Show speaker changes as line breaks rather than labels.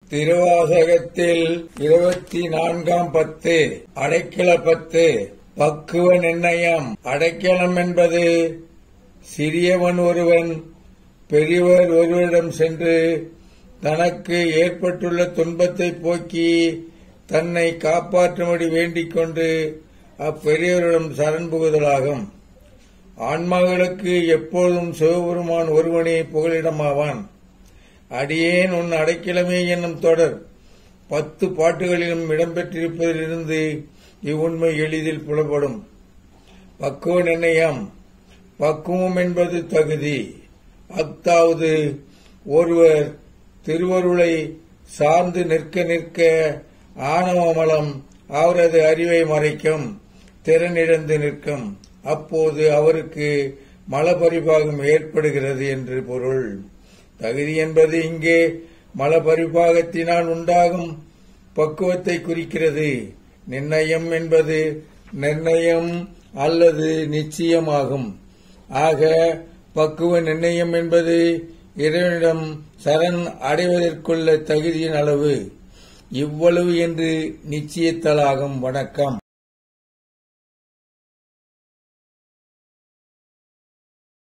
திருவாசகத்தில் இருபத்தி நான்காம் பத்து அடைக்கல பத்து பக்குவ நிர்ணயம் அடைக்கலம் என்பது சிறியவன் ஒருவன் பெரியவர் ஒருவரிடம் சென்று தனக்கு ஏற்பட்டுள்ள துன்பத்தை போக்கி தன்னை காப்பாற்றும்படி வேண்டிக் கொண்டு அப்பெரியவரிடம் சரண் புகுதலாகும் ஆன்மாக்களுக்கு எப்பொழுதும் சிவபெருமான் ஒருவனே புகலிடமாவான் அடியேன் உன் அடைக்கலமே என்னும் தொடர் பத்து பாட்டுகளிலும் இடம்பெற்றிருப்பதிலிருந்து இவ்வுண்மை எளிதில் புலப்படும் பக்குவ நிர்ணயம் பக்குவம் என்பது தகுதி அஃதாவது ஒருவர் திருவருளை சார்ந்து நிற்க நிற்க ஆணவமலம் அவரது அறிவை மறைக்கும் திறனிழந்து நிற்கும் அப்போது அவருக்கு மலபரிபாகம் ஏற்படுகிறது என்று பொருள் தகுதி என்பது இங்கே மலபரிபாகத்தினால் உண்டாகும் பக்குவத்தை குறிக்கிறது நிர்ணயம் என்பது நிர்ணயம் அல்லது நிச்சயமாகும் ஆக பக்குவ நிர்ணயம் என்பது இறைவனிடம் சரண் அடைவதற்குள்ள தகுதியின் அளவு இவ்வளவு என்று நிச்சயித்தலாகும் வணக்கம்